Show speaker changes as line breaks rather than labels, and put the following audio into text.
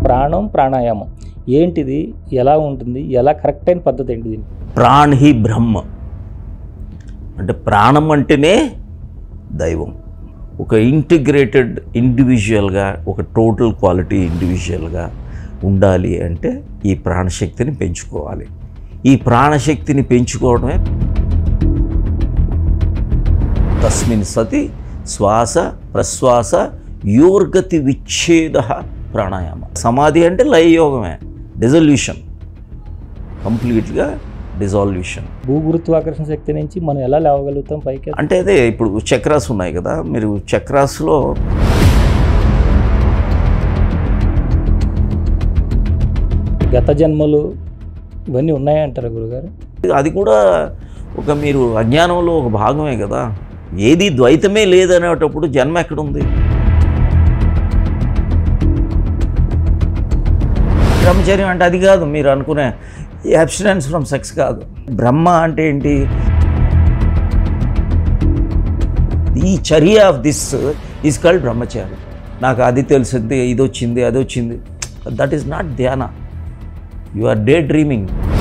ప్రాణం ప్రాణాయామం ఏంటిది ఎలా ఉంటుంది ఎలా కరెక్ట్ అయిన పద్ధతి ఏంటి దీనికి
ప్రాణ్ హి బ్రహ్మ అంటే ప్రాణం అంటేనే దైవం ఒక ఇంటిగ్రేటెడ్ ఇండివిజువల్గా ఒక టోటల్ క్వాలిటీ ఇండివిజువల్గా ఉండాలి అంటే ఈ ప్రాణశక్తిని పెంచుకోవాలి ఈ ప్రాణశక్తిని పెంచుకోవడమే తస్మిన్ సతి శ్వాస ప్రశ్వాస యోర్గతి విచ్ఛేద ప్రాణాయామ సమాధి అంటే లయయోగమే డిజల్యూషన్ కంప్లీట్గా డిజాల్యూషన్
భూగురుత్వాకర్షణ శక్తి నుంచి మనం ఎలా లేవగలుగుతాం పైకి
అంటే అదే ఇప్పుడు చక్రాస్ ఉన్నాయి కదా మీరు చక్రాస్లో
గత జన్మలు ఇవన్నీ ఉన్నాయంటారా గురుగారు
అది కూడా ఒక మీరు అజ్ఞానంలో ఒక భాగమే కదా ఏది ద్వైతమే లేదనేటప్పుడు జన్మ ఎక్కడుంది బ్రహ్మచర్యం అంటే అది కాదు మీరు అనుకునే అబ్స్టినెన్స్ ఫ్రమ్ సెక్స్ కాదు బ్రహ్మ అంటే ఏంటి ఈ చర్య ఆఫ్ దిస్ ఈజ్ కాల్డ్ బ్రహ్మచారి నాకు అది తెలిసింది ఇది వచ్చింది అది వచ్చింది that is not then you are day dreaming